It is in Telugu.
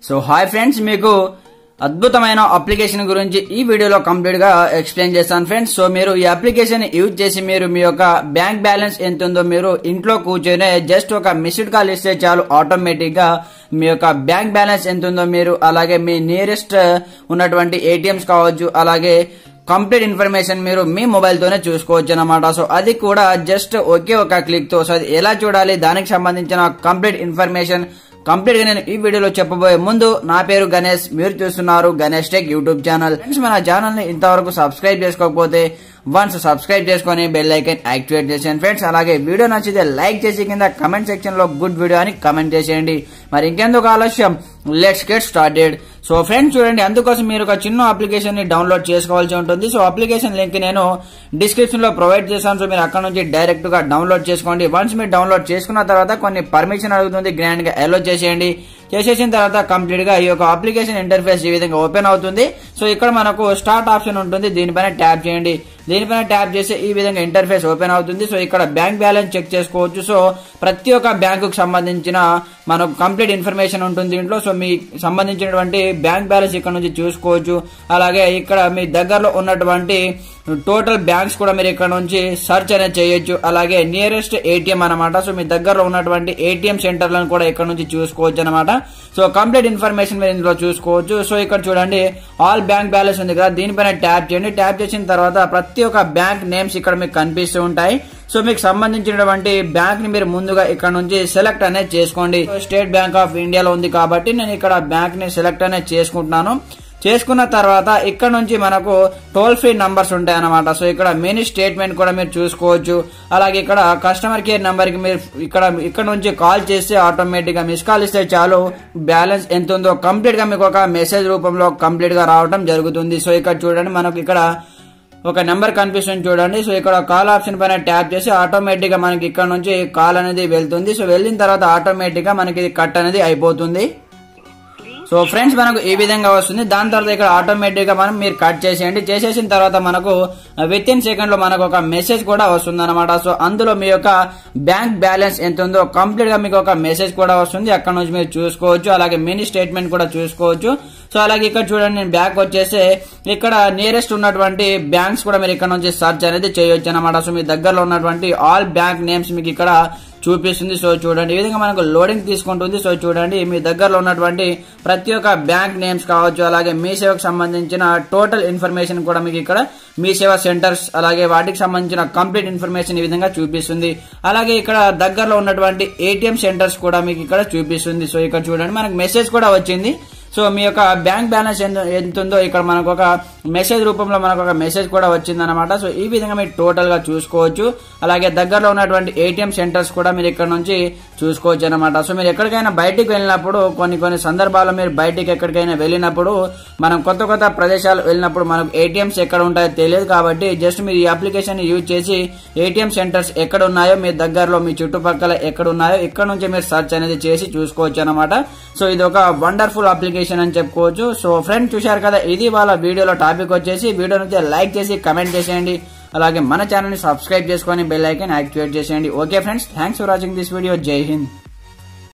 సో హాయ్ ఫ్రెండ్స్ మీకు అద్భుతమైన అప్లికేషన్ గురించి ఈ వీడియోలో కంప్లీట్ గా ఎక్స్ప్లెయిన్ చేస్తాను ఫ్రెండ్స్ సో మీరు ఈ అప్లికేషన్ యూజ్ చేసి మీరు మీ యొక్క బ్యాంక్ బ్యాలెన్స్ ఎంత ఉందో మీరు ఇంట్లో కూర్చొని జస్ట్ ఒక మిస్డ్ కాల్ ఇస్తే చాలు ఆటోమేటిక్ గా మీ యొక్క బ్యాంక్ బ్యాలెన్స్ ఎంత ఉందో మీరు అలాగే మీ నియరెస్ట్ ఉన్నటువంటి ఏటీఎంస్ కావచ్చు అలాగే కంప్లీట్ ఇన్ఫర్మేషన్ మీరు మీ మొబైల్ తోనే చూసుకోవచ్చు అనమాట సో అది కూడా జస్ట్ ఒకే ఒక క్లిక్ తో సో అది ఎలా చూడాలి దానికి సంబంధించిన కంప్లీట్ ఇన్ఫర్మేషన్ కంప్లీట్ గా నేను ఈ వీడియోలో చెప్పబోయే ముందు నా పేరు గణేష్ మీరు చూస్తున్నారు Ganesh tech YouTube channel friends మన ఛానల్ ని ఇంతవరకు సబ్స్క్రైబ్ చేసుకోకపోతే వన్స్ సబ్స్క్రైబ్ చేసుకొని బెల్ ఐకన్ యాక్టివేట్ చేసేయండి ఫ్రెండ్స్ అలాగే వీడియో నచ్చితే లైక్ చేసి కింద కమెంట్ సెక్షన్ లో గుడ్ వీడియో అని కమెంట్ చేసేయండి మరి ఇంకెందుకు ఆలస్యం let's get started so friends చూడండి అందుకోసం మీరు ఒక చిన్న అప్లికేషన్ ని డౌన్లోడ్ చేసుకోవాల్సి ఉంటుంది సో అప్లికేషన్ లింక్ నేను డిస్క్రిప్షన్ లో ప్రొవైడ్ చేశాను సో మీరు అక్కడ నుంచి డైరెక్ట్ గా డౌన్లోడ్ చేసుకోండి వన్స్ మీరు డౌన్లోడ్ చేసుకున్న తర్వాత కొన్ని పర్మిషన్ అడుగుతుంది గ్రాండ్ గా అలో చేసేయండి చేసేసిన తర్వాత కంప్లీట్ గా ఈ యొక్క అప్లికేషన్ ఇంటర్ఫేస్ ఈ విధంగా ఓపెన్ అవుతుంది సో ఇక్కడ మనకు స్టార్ట్ ఆప్షన్ ఉంటుంది దీనిపైన ట్యాప్ చేయండి దీనిపైన ట్యాప్ చేస్తే ఈ విధంగా ఇంటర్ఫేస్ ఓపెన్ అవుతుంది సో ఇక్కడ బ్యాంక్ బ్యాలెన్స్ చెక్ చేసుకోవచ్చు సో ప్రతి ఒక్క బ్యాంకుకు సంబంధించిన మనకు కంప్లీట్ ఇన్ఫర్మేషన్ ఉంటుంది దీంట్లో సో మీ సంబంధించినటువంటి బ్యాంక్ బ్యాలెన్స్ ఇక్కడ నుంచి చూసుకోవచ్చు అలాగే ఇక్కడ మీ దగ్గరలో ఉన్నటువంటి టోటల్ బ్యాంక్స్ కూడా మీరు ఇక్కడ నుంచి సర్చ్ అనేది చేయొచ్చు అలాగే నియరెస్ట్ ఏటీఎం అనమాట సో మీ దగ్గరలో ఉన్నటువంటి ఏటీఎం సెంటర్లను కూడా ఇక్కడ నుంచి చూసుకోవచ్చు అనమాట సో కంప్లీట్ ఇన్ఫర్మేషన్ మీరు ఇందులో చూసుకోవచ్చు సో ఇక్కడ చూడండి ఆల్ బ్యాంక్ బ్యాలెన్స్ ఉంది కదా దీనిపైన ట్యాప్ చేయండి ట్యాప్ చేసిన తర్వాత ప్రతి ఒక్క బ్యాంక్ నేమ్స్ ఇక్కడ మీకు కనిపిస్తూ ఉంటాయి సో మీకు సంబంధించినటువంటి బ్యాంక్ ని మీరు ముందుగా ఇక్కడ నుంచి సెలెక్ట్ అనేది చేసుకోండి స్టేట్ బ్యాంక్ ఆఫ్ ఇండియాలో ఉంది కాబట్టి నేను ఇక్కడ బ్యాంక్ ని సెలెక్ట్ అనేది చేసుకుంటున్నాను చేసుకున్న తర్వాత ఇక్కడ నుంచి మనకు టోల్ ఫ్రీ నంబర్స్ ఉంటాయి అనమాట సో ఇక్కడ మినీ స్టేట్మెంట్ కూడా మీరు చూసుకోవచ్చు అలాగే ఇక్కడ కస్టమర్ కేర్ నెంబర్ కి మీరు ఇక్కడ ఇక్కడ నుంచి కాల్ చేస్తే ఆటోమేటిక్ గా మిస్ కాల్ ఇస్తే చాలు బ్యాలెన్స్ ఎంత ఉందో కంప్లీట్ గా మీకు ఒక మెసేజ్ రూపంలో కంప్లీట్ గా రావడం జరుగుతుంది సో ఇక్కడ చూడండి మనకు ఇక్కడ ఒక నెంబర్ కనిపిస్తుంది చూడండి సో ఇక్కడ కాల్ ఆప్షన్ పైన ట్యాప్ చేసి ఆటోమేటిక్ గా మనకి ఇక్కడ నుంచి కాల్ అనేది వెళ్తుంది సో వెళ్ళిన తర్వాత ఆటోమేటిక్ గా మనకి ఇది కట్ అనేది అయిపోతుంది సో ఫ్రెండ్స్ మనకు ఈ విధంగా వస్తుంది దాని తర్వాత ఇక్కడ ఆటోమేటిక్ గా మనం మీరు కట్ చేసేయండి చేసేసిన తర్వాత మనకు విత్ ఇన్ సెకండ్ లో మనకు ఒక మెసేజ్ కూడా వస్తుంది అనమాట సో అందులో మీ యొక్క బ్యాంక్ బ్యాలెన్స్ ఎంత ఉందో కంప్లీట్ గా మీకు ఒక మెసేజ్ కూడా వస్తుంది అక్కడ నుంచి మీరు చూసుకోవచ్చు అలాగే మినీ స్టేట్మెంట్ కూడా చూసుకోవచ్చు సో అలాగే ఇక్కడ చూడండి నేను బ్యాక్ వచ్చేసి ఇక్కడ నియరెస్ట్ ఉన్నటువంటి బ్యాంక్స్ కూడా మీరు ఇక్కడ నుంచి సర్చ్ అనేది చేయొచ్చు అనమాట సో మీ దగ్గరలో ఉన్నటువంటి ఆల్ బ్యాంక్ నేమ్స్ మీకు ఇక్కడ చూపిస్తుంది సో చూడండి ఈ విధంగా మనకు లోడింగ్ తీసుకుంటుంది సో చూడండి మీ దగ్గరలో ఉన్నటువంటి ప్రతి ఒక్క బ్యాంక్ నేమ్స్ కావచ్చు అలాగే మీ సేవకు సంబంధించిన టోటల్ ఇన్ఫర్మేషన్ కూడా మీకు ఇక్కడ మీ సేవ సెంటర్స్ అలాగే వాటికి సంబంధించిన కంప్లీట్ ఇన్ఫర్మేషన్ ఈ విధంగా చూపిస్తుంది అలాగే ఇక్కడ దగ్గరలో ఉన్నటువంటి ఏటీఎం సెంటర్స్ కూడా మీకు ఇక్కడ చూపిస్తుంది సో ఇక్కడ చూడండి మనకు మెసేజ్ కూడా వచ్చింది సో మీ యొక్క బ్యాంక్ బ్యాలెన్స్ ఎంత ఎంత ఉందో ఇక్కడ మనకు ఒక మెసేజ్ రూపంలో మనకు ఒక మెసేజ్ కూడా వచ్చిందనమాట సో ఈ విధంగా మీరు టోటల్ గా చూసుకోవచ్చు అలాగే దగ్గరలో ఉన్నటువంటి ఏటీఎం సెంటర్స్ కూడా మీరు ఇక్కడ నుంచి చూసుకోవచ్చు అనమాట సో మీరు ఎక్కడికైనా బయటికి వెళ్ళినప్పుడు కొన్ని కొన్ని సందర్భాల్లో మీరు బయటికి ఎక్కడికైనా వెళ్ళినప్పుడు మనం కొత్త కొత్త ప్రదేశాలు వెళ్ళినప్పుడు మనకు ఏటీఎంస్ ఎక్కడ ఉంటాయో తెలియదు కాబట్టి జస్ట్ మీరు ఈ అప్లికేషన్ యూజ్ చేసి ఏటీఎం సెంటర్స్ ఎక్కడ ఉన్నాయో మీ దగ్గరలో మీ చుట్టుపక్కల ఎక్కడ ఉన్నాయో ఇక్కడ నుంచి మీరు సర్చ్ అనేది చేసి చూసుకోవచ్చు అనమాట సో ఇది ఒక వండర్ఫుల్ అప్లికేషన్ అని చెప్పుకోవచ్చు సో ఫ్రెండ్ చూశారు కదా ఇది వాళ్ళ వీడియోలో టాపిక్ వచ్చేసి వీడియో నుంచి లైక్ చేసి కమెంట్ చేసేయండి అలాగే మన ఛానల్ ని సబ్స్క్రైబ్ చేసుకొని బెల్ ఐకన్ యాక్టివేట్ చేసేయండి okay friends thanks for watching this video జై హింద్